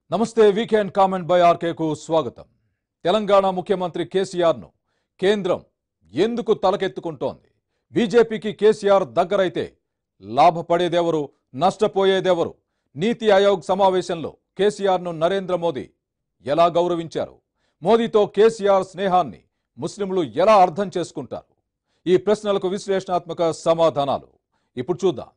నమస్తే weekend comment by ఆర్కేకు స్వాగతం తెలంగాణ ముఖ్యమంత్రి కేసీఆర్ను కేంద్రం ఎందుకు తలకెత్తుకుంటోంది బీజేపీకి కేసీఆర్ దగ్గరైతే లాభపడేదెవరు నష్టపోయేదెవరు నీతి ఆయోగ్ సమావేశంలో కేసీఆర్ను నరేంద్ర మోదీ ఎలా గౌరవించారు మోదీతో కేసీఆర్ స్నేహాన్ని ముస్లింలు ఎలా అర్థం చేసుకుంటారు ఈ ప్రశ్నలకు విశ్లేషణాత్మక సమాధానాలు ఇప్పుడు చూద్దాం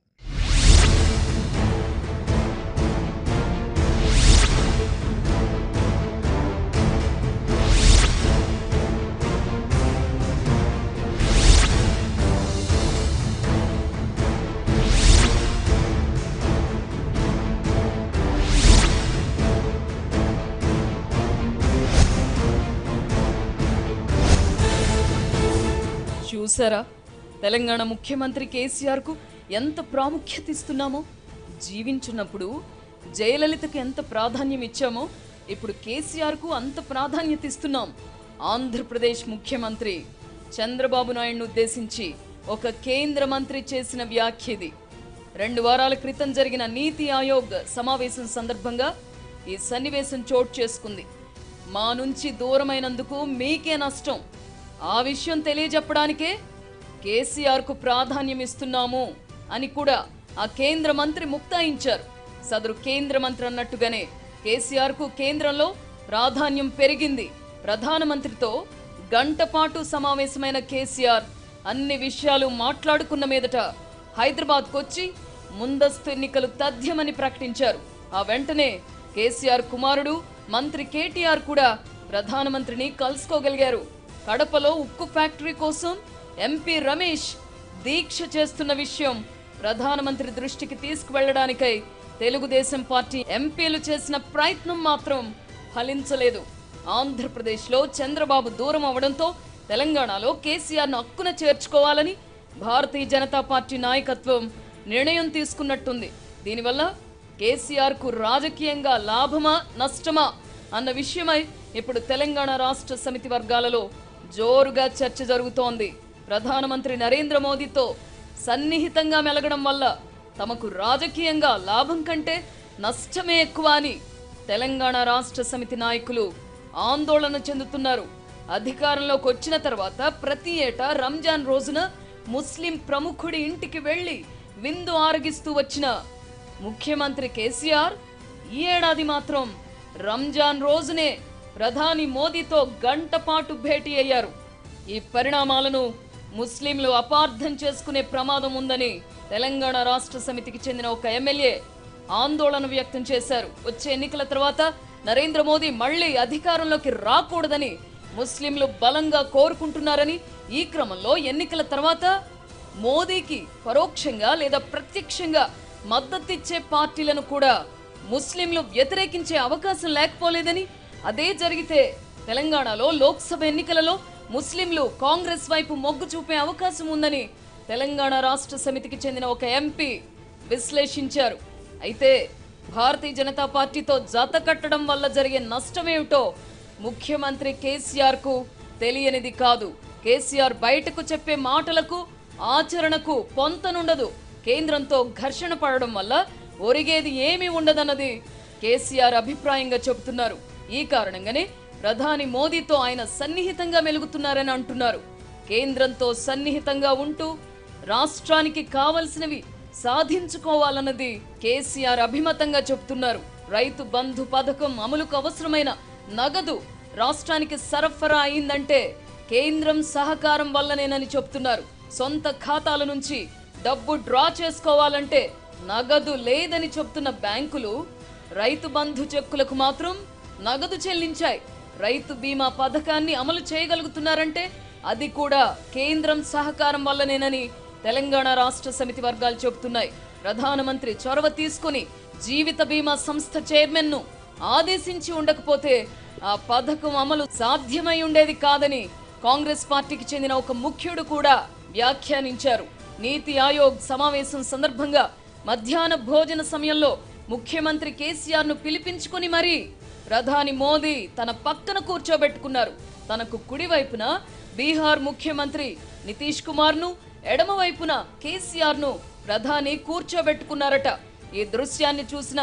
చూసారా తెలంగాణ ముఖ్యమంత్రి కేసీఆర్కు ఎంత ప్రాముఖ్యత ఇస్తున్నామో జీవించున్నప్పుడు జయలలితకు ఎంత ప్రాధాన్యం ఇచ్చామో ఇప్పుడు కేసీఆర్కు అంత ప్రాధాన్యత ఇస్తున్నాం ఆంధ్రప్రదేశ్ ముఖ్యమంత్రి చంద్రబాబు నాయుడును ఉద్దేశించి ఒక కేంద్ర మంత్రి చేసిన వ్యాఖ్య ఇది రెండు వారాల క్రితం జరిగిన నీతి ఆయోగ్ సమావేశం సందర్భంగా ఈ సన్నివేశం చోటు చేసుకుంది మా నుంచి దూరమైనందుకు మీకే నష్టం ఆ విషయం తెలియజెప్పడానికే కేసీఆర్కు ప్రాధాన్యం ఇస్తున్నాము అని కూడా ఆ కేంద్ర మంత్రి ముక్తాయించారు సదరు కేంద్ర మంత్రి అన్నట్టుగానే కేసీఆర్కు కేంద్రంలో ప్రాధాన్యం పెరిగింది ప్రధానమంత్రితో గంట పాటు సమావేశమైన కేసీఆర్ అన్ని విషయాలు మాట్లాడుకున్న మీదట హైదరాబాద్కు వచ్చి ముందస్తు ఎన్నికలు తథ్యమని ప్రకటించారు ఆ వెంటనే కేసీఆర్ కుమారుడు మంత్రి కేటీఆర్ కూడా ప్రధానమంత్రిని కలుసుకోగలిగారు కడపలో ఉక్కు ఫ్యాక్టరీ కోసం ఎంపీ రమేష్ దీక్ష చేస్తున్న విషయం ప్రధానమంత్రి దృష్టికి తీసుకువెళ్లడానికై తెలుగుదేశం పార్టీ ఎంపీలు చేసిన ప్రయత్నం మాత్రం ఫలించలేదు ఆంధ్రప్రదేశ్లో చంద్రబాబు దూరం అవడంతో తెలంగాణలో కేసీఆర్ను హక్కున చేర్చుకోవాలని భారతీయ జనతా పార్టీ నాయకత్వం నిర్ణయం తీసుకున్నట్టుంది దీనివల్ల కేసీఆర్కు రాజకీయంగా లాభమా నష్టమా అన్న విషయమై ఇప్పుడు తెలంగాణ రాష్ట్ర సమితి వర్గాలలో జోరుగా చర్చ జరుగుతోంది ప్రధానమంత్రి నరేంద్ర మోదీతో సన్నిహితంగా మెలగడం వల్ల తమకు రాజకీయంగా లాభం కంటే నష్టమే ఎక్కువ అని తెలంగాణ రాష్ట్ర సమితి నాయకులు ఆందోళన చెందుతున్నారు అధికారంలోకి వచ్చిన తర్వాత ప్రతి ఏటా రంజాన్ రోజున ముస్లిం ప్రముఖుడి ఇంటికి వెళ్లి విందు ఆరగిస్తూ వచ్చిన ముఖ్యమంత్రి కేసీఆర్ ఈ ఏడాది మాత్రం రంజాన్ రోజునే ప్రధాని మోదీతో గంట పాటు భేటీ అయ్యారు ఈ పరిణామాలను ముస్లింలు అపార్థం చేసుకునే ప్రమాదం ఉందని తెలంగాణ రాష్ట్ర సమితికి చెందిన ఒక ఎమ్మెల్యే ఆందోళన వ్యక్తం చేశారు వచ్చే ఎన్నికల తర్వాత నరేంద్ర మోదీ మళ్లీ అధికారంలోకి రాకూడదని ముస్లింలు బలంగా కోరుకుంటున్నారని ఈ క్రమంలో ఎన్నికల తర్వాత మోదీకి పరోక్షంగా లేదా ప్రత్యక్షంగా మద్దతిచ్చే పార్టీలను కూడా ముస్లింలు వ్యతిరేకించే అవకాశం లేకపోలేదని అదే జరిగితే తెలంగాణలో లోక్సభ ఎన్నికలలో ముస్లింలు కాంగ్రెస్ వైపు మొగ్గు చూపే అవకాశం ఉందని తెలంగాణ రాష్ట్ర సమితికి చెందిన ఒక ఎంపీ విశ్లేషించారు అయితే భారతీయ జనతా పార్టీతో జత కట్టడం వల్ల జరిగే నష్టమేమిటో ముఖ్యమంత్రి కేసీఆర్ కు తెలియనిది కాదు కేసీఆర్ బయటకు చెప్పే మాటలకు ఆచరణకు పొంతనుండదు కేంద్రంతో ఘర్షణ పడడం వల్ల ఒరిగేది ఏమీ ఉండదన్నది కేసీఆర్ అభిప్రాయంగా చెబుతున్నారు ఈ కారణంగానే ప్రధాని మోదీతో ఆయన సన్నిహితంగా మెలుగుతున్నారని అంటున్నారు కేంద్రంతో సన్నిహితంగా ఉంటూ రాష్ట్రానికి కావలసినవి సాధించుకోవాలన్నది కేసీఆర్ అభిమతంగా చెబుతున్నారు రైతు బంధు పథకం అమలుకు అవసరమైన నగదు రాష్ట్రానికి సరఫరా అయిందంటే కేంద్రం సహకారం వల్లనేనని చెప్తున్నారు సొంత ఖాతాల నుంచి డబ్బు డ్రా చేసుకోవాలంటే నగదు లేదని చెప్తున్న బ్యాంకులు రైతు బంధు చెక్కులకు మాత్రం నగదు చెల్లించాయి రైతు బీమా పథకాన్ని అమలు చేయగలుగుతున్నారంటే అది కూడా కేంద్రం సహకారం వల్లనేనని తెలంగాణ రాష్ట్ర సమితి వర్గాలు చెబుతున్నాయి ప్రధానమంత్రి చొరవ తీసుకుని జీవిత బీమా సంస్థ చైర్మన్ ను ఆదేశించి ఉండకపోతే ఆ పథకం అమలు సాధ్యమై ఉండేది కాదని కాంగ్రెస్ పార్టీకి చెందిన ఒక ముఖ్యుడు కూడా వ్యాఖ్యానించారు నీతి ఆయోగ్ సమావేశం సందర్భంగా మధ్యాహ్న భోజన సమయంలో ముఖ్యమంత్రి కేసీఆర్ ను పిలిపించుకుని మరీ ప్రధాని మోదీ తన పక్కన కూర్చోబెట్టుకున్నారు తనకు కుడివైపున బీహార్ ముఖ్యమంత్రి నితీష్ కుమార్ ను ఎడమవైపున కేసీఆర్ ను ప్రధాని కూర్చోబెట్టుకున్నారట ఈ దృశ్యాన్ని చూసిన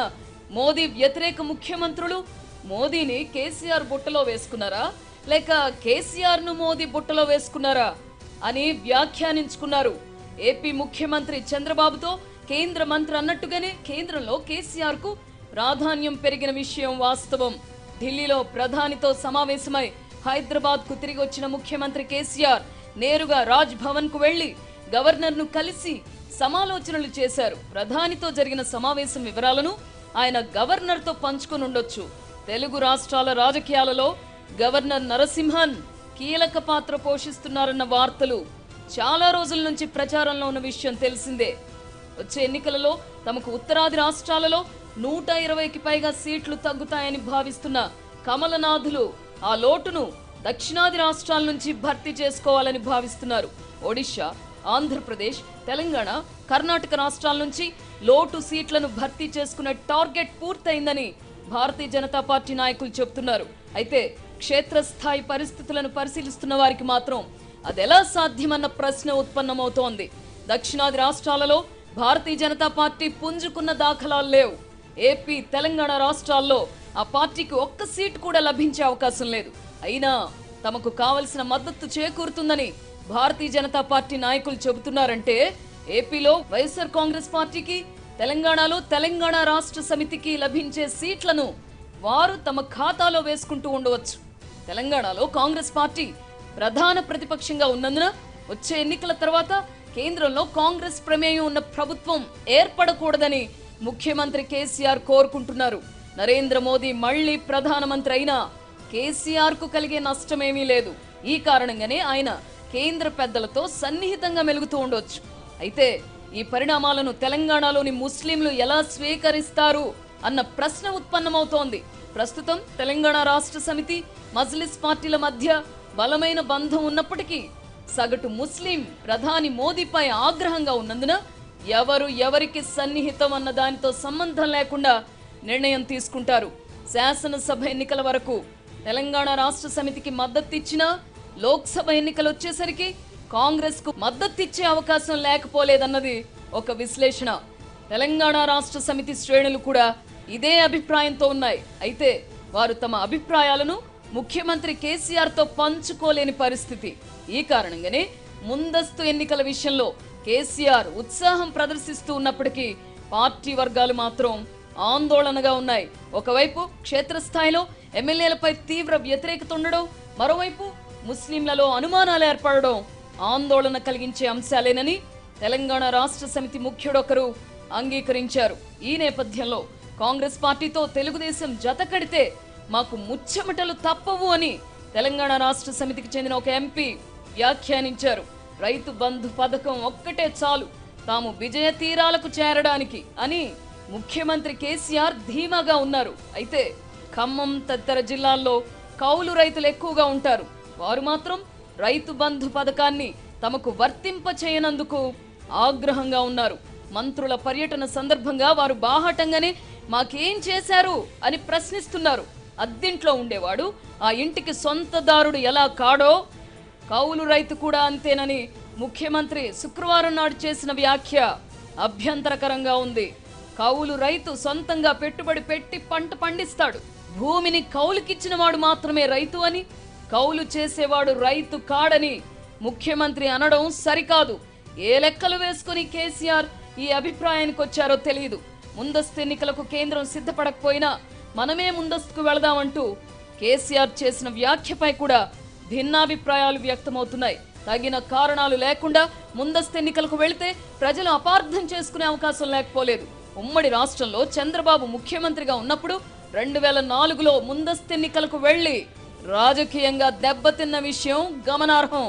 మోదీ వ్యతిరేక ముఖ్యమంత్రులు మోదీని కేసీఆర్ బుట్టలో వేసుకున్నారా లేక కేసీఆర్ ను మోదీ బుట్టలో వేసుకున్నారా అని వ్యాఖ్యానించుకున్నారు ఏపీ ముఖ్యమంత్రి చంద్రబాబుతో కేంద్ర మంత్రి అన్నట్టుగానే కేంద్రంలో కేసీఆర్ కు ప్రాధాన్యం పెరిగిన విషయం వాస్తవం ఢిల్లీలో ప్రధానితో సమావేశమై హైదరాబాద్ కు తిరిగి వచ్చిన ముఖ్యమంత్రి కేసీఆర్ నేరుగా రాజ్ భవన్ కు వెళ్లి గవర్నర్ ను కలిసి సమాలోచనలు చేశారు ప్రధానితో జరిగిన సమావేశం వివరాలను ఆయన గవర్నర్ తో పంచుకుని ఉండొచ్చు తెలుగు రాష్ట్రాల రాజకీయాలలో గవర్నర్ నరసింహన్ కీలక పాత్ర పోషిస్తున్నారన్న వార్తలు చాలా రోజుల నుంచి ప్రచారంలో ఉన్న విషయం తెలిసిందే వచ్చే ఎన్నికలలో తమకు ఉత్తరాది రాష్ట్రాలలో నూట ఇరవైకి పైగా సీట్లు తగ్గుతాయని భావిస్తున్న కమలనాథులు ఆ లోటును దక్షిణాది రాష్ట్రాల నుంచి భర్తీ చేసుకోవాలని భావిస్తున్నారు ఒడిశా ఆంధ్రప్రదేశ్ తెలంగాణ కర్ణాటక రాష్ట్రాల నుంచి లోటు సీట్లను భర్తీ చేసుకునే టార్గెట్ పూర్తయిందని భారతీయ జనతా పార్టీ నాయకులు చెబుతున్నారు అయితే క్షేత్రస్థాయి పరిస్థితులను పరిశీలిస్తున్న వారికి మాత్రం అదెలా సాధ్యమన్న ప్రశ్న ఉత్పన్నమవుతోంది దక్షిణాది రాష్ట్రాలలో భారతీయ జనతా పార్టీ పుంజుకున్న దాఖలాలు లేవు ఏపీ తెలంగాణ రాష్ట్రాల్లో ఆ పార్టీకి ఒక్క సీటు కూడా లభించే అవకాశం లేదు అయినా తమకు కావలసిన మద్దతు చేకూరుతుందని భారతీయ జనతా పార్టీ నాయకులు చెబుతున్నారంటే ఏపీలో వైఎస్ఆర్ కాంగ్రెస్ పార్టీకి తెలంగాణలో తెలంగాణ రాష్ట్ర సమితికి లభించే సీట్లను వారు తమ ఖాతాలో వేసుకుంటూ ఉండవచ్చు తెలంగాణలో కాంగ్రెస్ పార్టీ ప్రధాన ప్రతిపక్షంగా ఉన్నందున వచ్చే ఎన్నికల తర్వాత కేంద్రంలో కాంగ్రెస్ ప్రమేయం ఉన్న ప్రభుత్వం ఏర్పడకూడదని ముఖ్యమంత్రి కేసీఆర్ కోరుకుంటున్నారు నరేంద్ర మోదీ మళ్లీ ప్రధానమంత్రి అయినా కేసీఆర్ కు కలిగే నష్టమేమీ లేదు ఈ కారణంగానే ఆయన కేంద్ర పెద్దలతో సన్నిహితంగా మెలుగుతూ ఉండొచ్చు అయితే ఈ పరిణామాలను తెలంగాణలోని ముస్లింలు ఎలా స్వీకరిస్తారు అన్న ప్రశ్న ఉత్పన్నమవుతోంది ప్రస్తుతం తెలంగాణ రాష్ట్ర సమితి మజ్లిస్ పార్టీల మధ్య బలమైన బంధం ఉన్నప్పటికీ సగటు ముస్లిం ప్రధాని మోదీపై ఆగ్రహంగా ఉన్నందున ఎవరు ఎవరికి సన్నిహితం అన్న దానితో సంబంధం లేకుండా నిర్ణయం తీసుకుంటారు శాసనసభ ఎన్నికల వరకు తెలంగాణ రాష్ట్ర సమితికి మద్దతిచ్చినా లోక్సభ ఎన్నికలు వచ్చేసరికి కాంగ్రెస్ కు మద్దతిచ్చే అవకాశం లేకపోలేదన్నది ఒక విశ్లేషణ తెలంగాణ రాష్ట్ర సమితి శ్రేణులు కూడా ఇదే అభిప్రాయంతో ఉన్నాయి అయితే వారు తమ అభిప్రాయాలను ముఖ్యమంత్రి కేసీఆర్ తో పంచుకోలేని పరిస్థితి ఈ కారణంగానే ముందస్తు ఎన్నికల విషయంలో కేసీఆర్ ఉత్సాహం ప్రదర్శిస్తూ ఉన్నప్పటికీ పార్టీ వర్గాలు మాత్రం ఆందోళనగా ఉన్నాయి ఒకవైపు క్షేత్రస్థాయిలో ఎమ్మెల్యేలపై తీవ్ర వ్యతిరేకత ఉండడం మరోవైపు ముస్లింలలో అనుమానాలు ఏర్పడడం ఆందోళన కలిగించే అంశాలేనని తెలంగాణ రాష్ట్ర సమితి ముఖ్యుడొకరు అంగీకరించారు ఈ నేపథ్యంలో కాంగ్రెస్ పార్టీతో తెలుగుదేశం జత కడితే మాకు ముచ్చెమటలు తప్పవు అని తెలంగాణ రాష్ట్ర సమితికి చెందిన ఒక ఎంపీ వ్యాఖ్యానించారు రైతు బంధు పథకం ఒక్కటే చాలు తాము విజయ తీరాలకు చేరడానికి అని ముఖ్యమంత్రి కేసీఆర్ ధీమాగా ఉన్నారు అయితే ఖమ్మం తదితర జిల్లాల్లో కౌలు రైతులు ఎక్కువగా ఉంటారు వారు మాత్రం రైతు బంధు పథకాన్ని తమకు వర్తింప చేయనందుకు ఆగ్రహంగా ఉన్నారు మంత్రుల పర్యటన సందర్భంగా వారు బాహాటంగానే మాకేం చేశారు అని ప్రశ్నిస్తున్నారు అద్దింట్లో ఉండేవాడు ఆ ఇంటికి సొంతదారుడు ఎలా కాడో కౌలు రైతు కూడా అంతేనని ముఖ్యమంత్రి శుక్రవారం నాడు చేసిన వ్యాఖ్య అభ్యంతరకరంగా ఉంది కౌలు రైతు సొంతంగా పెట్టుబడి పెట్టి పంట పండిస్తాడు భూమిని కౌలుకిచ్చిన వాడు మాత్రమే రైతు అని కౌలు చేసేవాడు రైతు కాడని ముఖ్యమంత్రి అనడం సరికాదు ఏ లెక్కలు వేసుకుని కేసీఆర్ ఈ అభిప్రాయానికి వచ్చారో తెలియదు ముందస్తు ఎన్నికలకు కేంద్రం సిద్ధపడకపోయినా మనమే ముందస్తుకు వెళదామంటూ కేసీఆర్ చేసిన వ్యాఖ్యపై కూడా భిన్నాభిప్రాయాలు వ్యక్తమవుతున్నాయి తగిన కారణాలు లేకుండా ముందస్తు ఎన్నికలకు వెళితే ప్రజలు అపార్థం చేసుకునే అవకాశం లేకపోలేదు ఉమ్మడి రాష్ట్రంలో చంద్రబాబు ముఖ్యమంత్రిగా ఉన్నప్పుడు రెండు వేల నాలుగులో ముందస్తు ఎన్నికలకు వెళ్లి రాజకీయంగా దెబ్బతిన్న విషయం గమనార్హం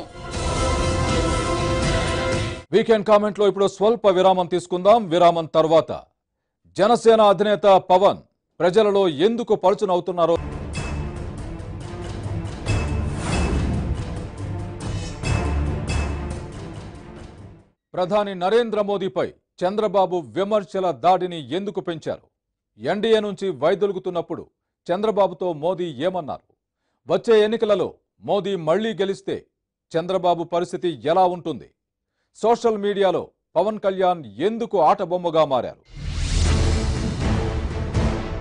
వీకెండ్ కామెంట్లో ఇప్పుడు స్వల్ప విరామం తీసుకుందాం విరామం తర్వాత జనసేన అధినేత పవన్ ప్రజలలో ఎందుకు పలుచునవుతున్నారో ప్రధాని నరేంద్ర మోదీపై చంద్రబాబు విమర్శల దాడిని ఎందుకు పెంచారు ఎన్డీఏ నుంచి వైదొలుగుతున్నప్పుడు చంద్రబాబుతో మోదీ ఏమన్నారు వచ్చే ఎన్నికలలో మోదీ మళ్లీ గెలిస్తే చంద్రబాబు పరిస్థితి ఎలా ఉంటుంది సోషల్ మీడియాలో పవన్ కళ్యాణ్ ఎందుకు ఆటబొమ్మగా మారారు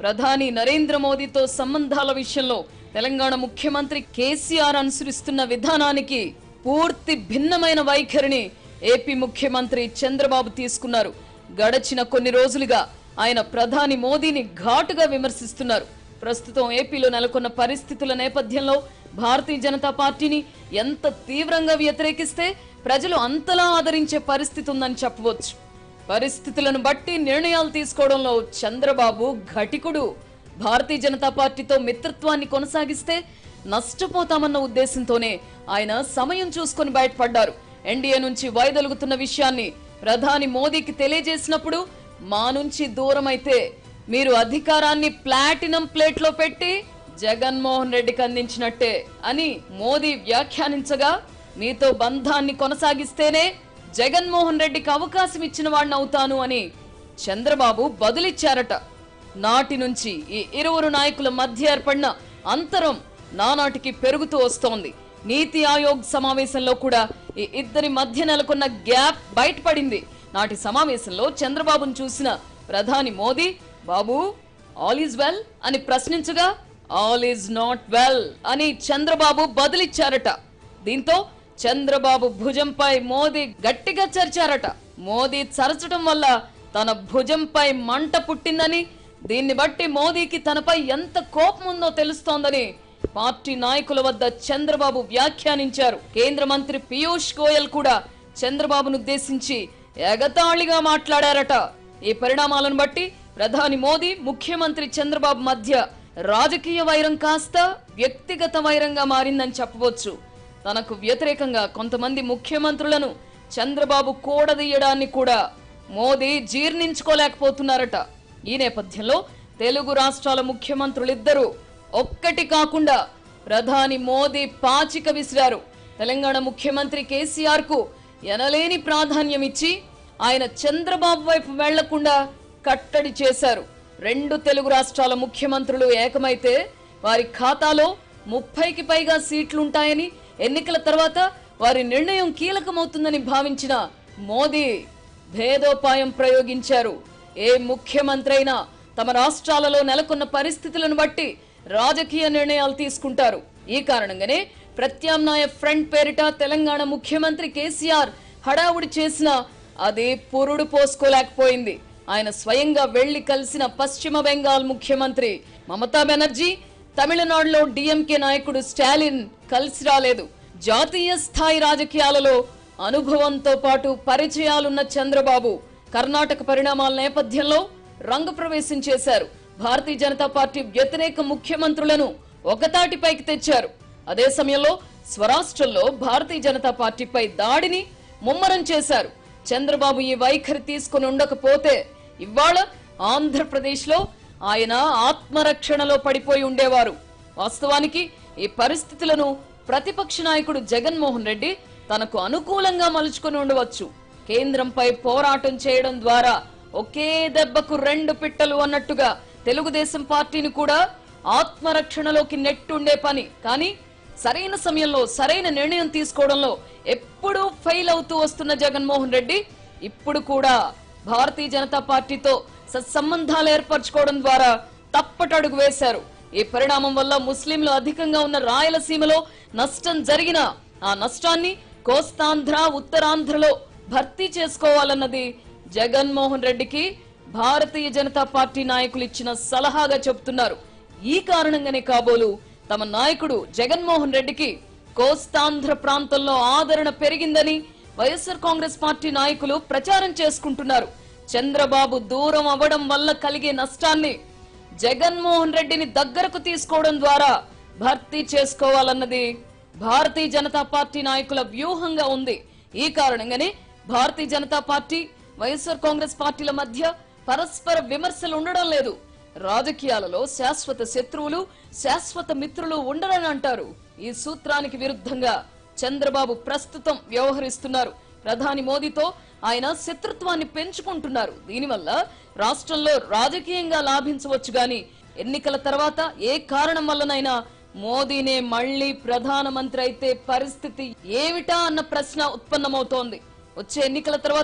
ప్రధాని నరేంద్ర మోదీతో సంబంధాల విషయంలో తెలంగాణ ముఖ్యమంత్రి కేసీఆర్ అనుసరిస్తున్న విధానానికి పూర్తి భిన్నమైన వైఖరిని ఏపీ ముఖ్యమంత్రి చంద్రబాబు తీసుకున్నారు గడచిన కొన్ని రోజులుగా ఆయన ప్రధాని మోదీని ఘాటుగా విమర్శిస్తున్నారు ప్రస్తుతం ఏపీలో నెలకొన్న పరిస్థితుల నేపథ్యంలో భారతీయ జనతా పార్టీని ఎంత తీవ్రంగా వ్యతిరేకిస్తే ప్రజలు అంతలా ఆదరించే పరిస్థితి ఉందని చెప్పవచ్చు పరిస్థితులను బట్టి నిర్ణయాలు తీసుకోవడంలో చంద్రబాబు ఘటికుడు భారతీయ జనతా పార్టీతో మిత్రత్వాన్ని కొనసాగిస్తే నష్టపోతామన్న ఉద్దేశంతోనే ఆయన సమయం చూసుకొని బయటపడ్డారు ఎన్డీఏ నుంచి వైదొలుగుతున్న విషయాన్ని ప్రధాని మోదీకి తెలియజేసినప్పుడు మా నుంచి దూరమైతే మీరు అధికారాన్ని ప్లాటినం ప్లేట్లో పెట్టి జగన్మోహన్ రెడ్డికి అందించినట్టే అని మోదీ వ్యాఖ్యానించగా మీతో బంధాన్ని కొనసాగిస్తేనే జగన్మోహన్ రెడ్డికి అవకాశం ఇచ్చిన వాడిని అవుతాను అని చంద్రబాబు బదులిచ్చారట నాటి నుంచి ఈ ఇరువురు నాయకుల మధ్య ఏర్పడిన అంతరం నానాటికి పెరుగుతూ వస్తోంది నీతి ఆయోగ్ సమావేశంలో కూడా ఈ ఇద్దరి మధ్య నెలకొన్న గ్యాప్ బయటపడింది నాటి సమావేశంలో చంద్రబాబును చూసిన ప్రధాని Modi Babu all is well అని ప్రశ్నించగా ఆల్ ఈజ్ నాట్ వెల్ అని చంద్రబాబు బదులిచ్చారట దీంతో చంద్రబాబు భుజంపై మోదీ గట్టిగా చరిచారట మోదీ చరచడం వల్ల తన భుజంపై మంట పుట్టిందని దీన్ని బట్టి మోదీకి తనపై ఎంత కోపం ఉందో తెలుస్తోందని పార్టీ నాయకుల వద్ద చంద్రబాబు వ్యాఖ్యానించారు కేంద్ర మంత్రి పీయూష్ గోయల్ కూడా చంద్రబాబును ఉద్దేశించి ఎగతాళిగా మాట్లాడారట ఈ పరిణామాలను బట్టి ప్రధాని మోదీ ముఖ్యమంత్రి చంద్రబాబు మధ్య రాజకీయ వైరం కాస్త వ్యక్తిగత వైరంగా మారిందని చెప్పవచ్చు తనకు వ్యతిరేకంగా కొంతమంది ముఖ్యమంత్రులను చంద్రబాబు కూడదీయడాన్ని కూడా మోదీ జీర్ణించుకోలేకపోతున్నారట ఈ నేపథ్యంలో తెలుగు రాష్ట్రాల ముఖ్యమంత్రులిద్దరూ ఒక్కటి కాకుండా ప్రధాని మోదీ పాచిక విసిరారు తెలంగాణ ముఖ్యమంత్రి కేసీఆర్ కు ఎనలేని ప్రాధాన్యం ఇచ్చి ఆయన చంద్రబాబు వైపు వెళ్లకుండా కట్టడి చేశారు రెండు తెలుగు రాష్ట్రాల ముఖ్యమంత్రులు ఏకమైతే వారి ఖాతాలో ముప్పైకి పైగా సీట్లుంటాయని ఎన్నికల తర్వాత వారి నిర్ణయం కీలకమవుతుందని భావించిన మోదీ భేదోపాయం ప్రయోగించారు ఏ ముఖ్యమంత్రి అయినా తమ రాష్ట్రాలలో నెలకొన్న పరిస్థితులను బట్టి రాజకీయ నిర్ణయాలు తీసుకుంటారు ఈ కారణంగానే ప్రత్యామ్నాయ ఫ్రంట్ పేరిట తెలంగాణ ముఖ్యమంత్రి కేసీఆర్ హడావుడి చేసిన అది పురుడు పోసుకోలేకపోయింది ఆయన స్వయంగా వెళ్లి కలిసిన పశ్చిమ బెంగాల్ ముఖ్యమంత్రి మమతా బెనర్జీ తమిళనాడులో డిఎంకే నాయకుడు స్టాలిన్ కలిసి రాలేదు జాతీయ స్థాయి రాజకీయాలలో అనుభవంతో పాటు పరిచయాలున్న చంద్రబాబు కర్ణాటక పరిణామాల నేపథ్యంలో రంగు ప్రవేశం చేశారు భారతీయ జనతా పార్టీ వ్యతిరేక ముఖ్యమంత్రులను ఒకతాటిపైకి తెచ్చారు అదే సమయంలో స్వరాష్ట్రంలో భారతీయ జనతా పార్టీపై దాడిని ముమ్మరం చేశారు చంద్రబాబు ఈ వైఖరి తీసుకుని ఉండకపోతే ఇవాళ ఆంధ్రప్రదేశ్ లో ఆయన ఆత్మరక్షణలో పడిపోయి ఉండేవారు వాస్తవానికి ఈ పరిస్థితులను ప్రతిపక్ష నాయకుడు జగన్మోహన్ రెడ్డి తనకు అనుకూలంగా మలుచుకుని ఉండవచ్చు కేంద్రంపై పోరాటం చేయడం ద్వారా ఒకే దెబ్బకు రెండు పిట్టలు అన్నట్టుగా తెలుగుదేశం పార్టీని కూడా ఆత్మరక్షణలోకి నెట్టుండే పని కానీ సరైన సమయంలో సరైన నిర్ణయం తీసుకోవడంలో ఎప్పుడూ ఫెయిల్ అవుతూ వస్తున్న జగన్మోహన్ రెడ్డి ఇప్పుడు కూడా భారతీయ జనతా పార్టీతో సత్సంబంధాలు ఏర్పరచుకోవడం ద్వారా తప్పటడుగు వేశారు ఈ పరిణామం వల్ల ముస్లింలు అధికంగా ఉన్న రాయలసీమలో నష్టం జరిగిన ఆ నష్టాన్ని కోస్తాంధ్ర ఉత్తరాంధ్రలో భర్తీ చేసుకోవాలన్నది జగన్మోహన్ రెడ్డికి భారతీయ జనతా పార్టీ నాయకులు ఇచ్చిన సలహాగా చెబుతున్నారు ఈ కారణంగానే కాబోలు తమ నాయకుడు జగన్మోహన్ రెడ్డికి కోస్తాంధ్ర ప్రాంతంలో ఆదరణ పెరిగిందని వైఎస్ఆర్ కాంగ్రెస్ పార్టీ నాయకులు ప్రచారం చేసుకుంటున్నారు చంద్రబాబు దూరం అవ్వడం వల్ల కలిగే నష్టాన్ని జగన్మోహన్ రెడ్డిని దగ్గరకు తీసుకోవడం ద్వారా భర్తీ చేసుకోవాలన్నది భారతీయ జనతా పార్టీ నాయకుల వ్యూహంగా ఉంది ఈ కారణంగానే భారతీయ జనతా పార్టీ వైఎస్ఆర్ కాంగ్రెస్ పార్టీల మధ్య పరస్పర విమర్శలు ఉండడం లేదు రాజకీయాలలో శాశ్వత శత్రువులు శాశ్వత మిత్రులు ఉండరని అంటారు ఈ సూత్రానికి విరుద్ధంగా చంద్రబాబు ప్రస్తుతం వ్యవహరిస్తున్నారు ప్రధాని మోదీతో ఆయన శత్రుత్వాన్ని పెంచుకుంటున్నారు దీనివల్ల రాష్ట్రంలో రాజకీయంగా లాభించవచ్చు గాని ఎన్నికల తర్వాత ఏ కారణం వల్లనైనా మోదీనే మళ్లీ ప్రధానమంత్రి అయితే పరిస్థితి ఏమిటా అన్న ప్రశ్న ఉత్పన్నమవుతోంది వచ్చే ఎన్నికల తర్వాత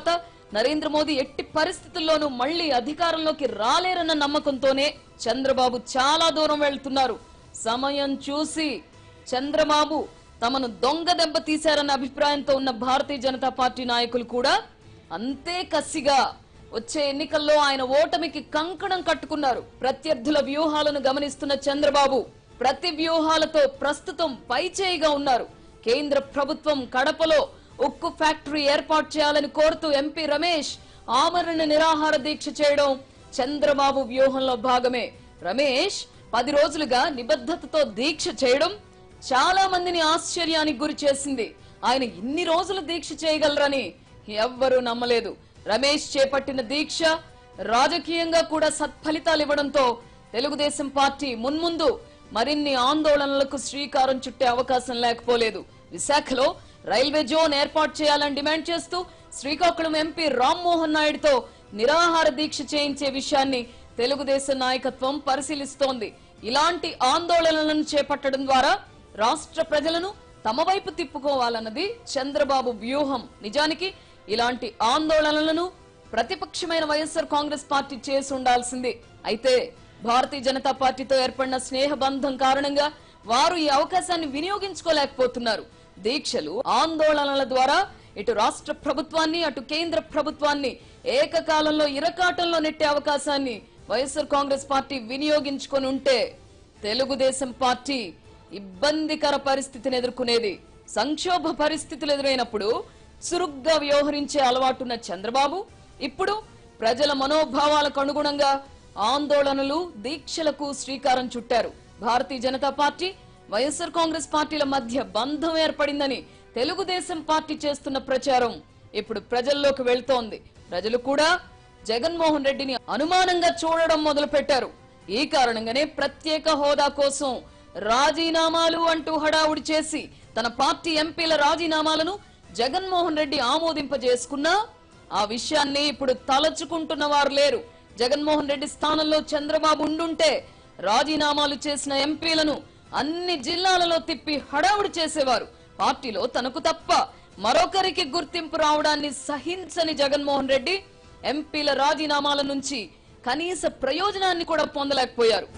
నరేంద్ర మోదీ ఎట్టి పరిస్థితుల్లోనూ మళ్లీ అధికారంలోకి రాలేరన్న నమ్మకంతోనే చంద్రబాబు చాలా దూరం వెళ్తున్నారు సమయం చూసి చంద్రబాబు తమను దొంగ దెబ్బ తీశారన్న అభిప్రాయంతో ఉన్న భారతీయ జనతా పార్టీ నాయకులు కూడా అంతే కసిగా వచ్చే ఎన్నికల్లో ఆయన ఓటమికి కంకణం కట్టుకున్నారు ప్రత్యర్థుల వ్యూహాలను గమనిస్తున్న చంద్రబాబు ప్రతి వ్యూహాలతో ప్రస్తుతం పైచేయిగా ఉన్నారు కేంద్ర ప్రభుత్వం కడపలో ఉక్కు ఫ్యాక్టరీ ఏర్పాటు చేయాలని కోరుతూ ఎంపీ రమేష్ ఆమరణ నిరాహార దీక్ష చేయడం చంద్రబాబు వ్యూహంలో భాగమే రమేష్ పది రోజులుగా నిబద్ధతతో దీక్ష చేయడం చాలా మందిని ఆశ్చర్యానికి గురి చేసింది ఆయన ఇన్ని రోజులు దీక్ష చేయగలరని ఎవ్వరూ నమ్మలేదు రమేష్ చేపట్టిన దీక్ష రాజకీయంగా కూడా సత్ఫలితాలు ఇవ్వడంతో తెలుగుదేశం పార్టీ మున్ముందు మరిన్ని ఆందోళనలకు శ్రీకారం చుట్టే అవకాశం లేకపోలేదు విశాఖలో రైల్వే జోన్ ఏర్పాటు చేయాలని డిమాండ్ చేస్తూ శ్రీకాకుళం ఎంపీ రామ్మోహన్ నాయుడుతో నిరాహార దీక్ష చేయించే విషయాన్ని తెలుగుదేశం నాయకత్వం పరిశీలిస్తోంది ఇలాంటి ఆందోళనలను చేపట్టడం ద్వారా రాష్ట్ర ప్రజలను తమ వైపు తిప్పుకోవాలన్నది చంద్రబాబు వ్యూహం నిజానికి ఇలాంటి ఆందోళనలను ప్రతిపక్షమైన వైఎస్ఆర్ కాంగ్రెస్ పార్టీ చేసి ఉండాల్సింది అయితే భారతీయ జనతా పార్టీతో ఏర్పడిన స్నేహ బంధం కారణంగా వారు ఈ అవకాశాన్ని వినియోగించుకోలేకపోతున్నారు దీక్షలు ఆందోళనల ద్వారా ఇటు రాష్ట్ర ప్రభుత్వాన్ని అటు కేంద్ర ప్రభుత్వాన్ని ఏకకాలంలో ఇరకాటంలో నెట్టే అవకాశాన్ని వైఎస్ఆర్ కాంగ్రెస్ పార్టీ వినియోగించుకొని ఉంటే తెలుగుదేశం పార్టీ ఇబ్బందికర పరిస్థితిని ఎదుర్కొనేది సంక్షోభ పరిస్థితులు ఎదురైనప్పుడు చురుగ్గా వ్యవహరించే అలవాటున్న చంద్రబాబు ఇప్పుడు ప్రజల మనోభావాలకు అనుగుణంగా ఆందోళనలు దీక్షలకు శ్రీకారం చుట్టారు భారతీయ జనతా పార్టీ వైఎస్ఆర్ కాంగ్రెస్ పార్టీల మధ్య బంధం ఏర్పడిందని తెలుగుదేశం పార్టీ చేస్తున్న ప్రచారం ఇప్పుడు ప్రజల్లోకి వెళ్తోంది ప్రజలు కూడా జగన్మోహన్ రెడ్డిని అనుమానంగా చూడడం మొదలు పెట్టారు ఈ కారణంగానే ప్రత్యేక హోదా కోసం రాజీనామాలు అంటూ హడావుడి చేసి తన పార్టీ ఎంపీల రాజీనామాలను జగన్మోహన్ రెడ్డి ఆమోదింపజేసుకున్నా ఆ విషయాన్ని ఇప్పుడు తలచుకుంటున్న వారు లేరు జగన్మోహన్ రెడ్డి స్థానంలో చంద్రబాబు ఉండుంటే రాజీనామాలు చేసిన ఎంపీలను అన్ని జిల్లాలలో తిప్పి హడావుడి చేసేవారు పార్టీలో తనకు తప్ప మరొకరికి గుర్తింపు రావడాన్ని సహించని జగన్మోహన్ రెడ్డి ఎంపీల రాజీనామాల నుంచి కనీస ప్రయోజనాన్ని కూడా పొందలేకపోయారు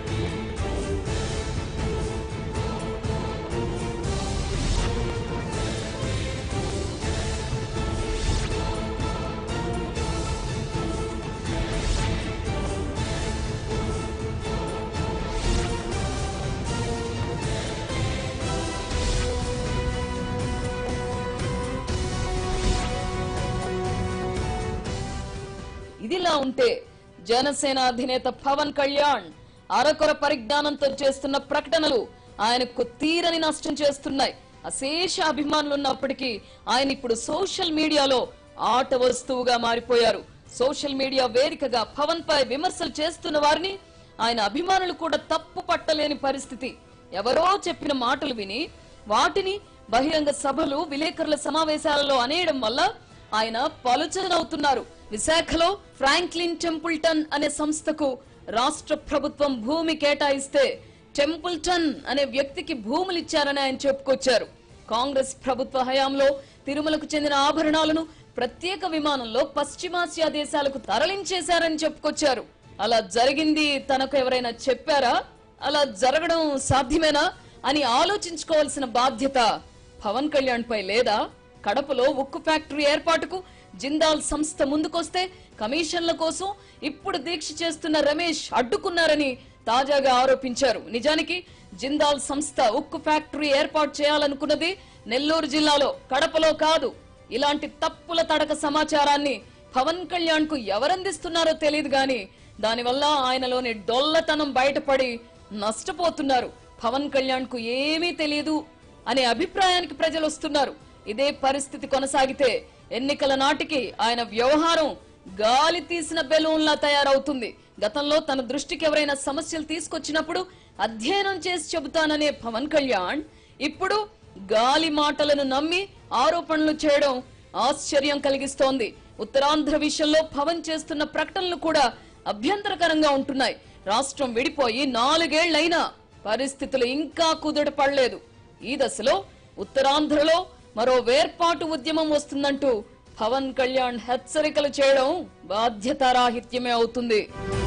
ఇదిలా ఉంటే జనసేన అధినేత పవన్ కళ్యాణ్ అరకొర పరిజ్ఞానంతో చేస్తున్న ప్రకటనలు ఆయనకు తీరని నష్టం చేస్తున్నాయి అశేష అభిమానులు ఉన్నప్పటికీ ఆయన ఇప్పుడు సోషల్ మీడియాలో ఆట వస్తువుగా మారిపోయారు సోషల్ మీడియా వేదికగా పవన్ పై విమర్శలు చేస్తున్న వారిని ఆయన అభిమానులు కూడా తప్పు పట్టలేని పరిస్థితి ఎవరో చెప్పిన మాటలు విని వాటిని బహిరంగ సభలు విలేకరుల సమావేశాలలో అనేయడం వల్ల ఆయన పలుచనవుతున్నారు విశాఖలో ఫ్రాంక్లిన్ టెంపుల్టన్ అనే సంస్థకు రాష్ట్ర ప్రభుత్వం భూమి కేటాయిస్తే టెంపుల్టన్ అనే వ్యక్తికి భూములు ఇచ్చారని ఆయన చెప్పుకొచ్చారు కాంగ్రెస్ ప్రభుత్వ హయాంలో తిరుమలకు చెందిన ఆభరణాలను ప్రత్యేక విమానంలో పశ్చిమాసియా దేశాలకు తరలించేశారని చెప్పుకొచ్చారు అలా జరిగింది తనకు ఎవరైనా చెప్పారా అలా జరగడం సాధ్యమేనా అని ఆలోచించుకోవాల్సిన బాధ్యత పవన్ కళ్యాణ్ పై లేదా కడపలో ఉక్కు ఫ్యాక్టరీ ఏర్పాటుకు జిందాల్ సంస్థ ముందుకొస్తే కమిషన్ల కోసం ఇప్పుడు దీక్ష చేస్తున్న రమేష్ అడ్డుకున్నారని తాజాగా ఆరోపించారు నిజానికి జిందాల్ సంస్థ ఉక్కు ఫ్యాక్టరీ ఏర్పాటు చేయాలనుకున్నది నెల్లూరు జిల్లాలో కడపలో కాదు ఇలాంటి తప్పుల తడక సమాచారాన్ని పవన్ కళ్యాణ్ కు ఎవరందిస్తున్నారో తెలియదు గాని దానివల్ల ఆయనలోని డొల్లతనం బయటపడి నష్టపోతున్నారు పవన్ కళ్యాణ్ కు ఏమీ తెలియదు అనే అభిప్రాయానికి ప్రజలు వస్తున్నారు ఇదే పరిస్థితి కొనసాగితే ఎన్నికల నాటికి ఆయన వ్యవహారం గాలి తీసిన బెలూన్లా తయారవుతుంది గతంలో తన దృష్టికి ఎవరైనా సమస్యలు తీసుకొచ్చినప్పుడు అధ్యయనం చేసి చెబుతాననే పవన్ కళ్యాణ్ ఇప్పుడు గాలి మాటలను నమ్మి ఆరోపణలు చేయడం ఆశ్చర్యం కలిగిస్తోంది ఉత్తరాంధ్ర విషయంలో పవన్ చేస్తున్న ప్రకటనలు కూడా అభ్యంతరకరంగా ఉంటున్నాయి రాష్ట్రం విడిపోయి నాలుగేళ్లైనా పరిస్థితులు ఇంకా కుదుట పడలేదు ఈ దశలో ఉత్తరాంధ్రలో మరో వేర్పాటు ఉద్యమం వస్తుందంటూ పవన్ కళ్యాణ్ హెచ్చరికలు చేయడం బాధ్యతారాహిత్యమే అవుతుంది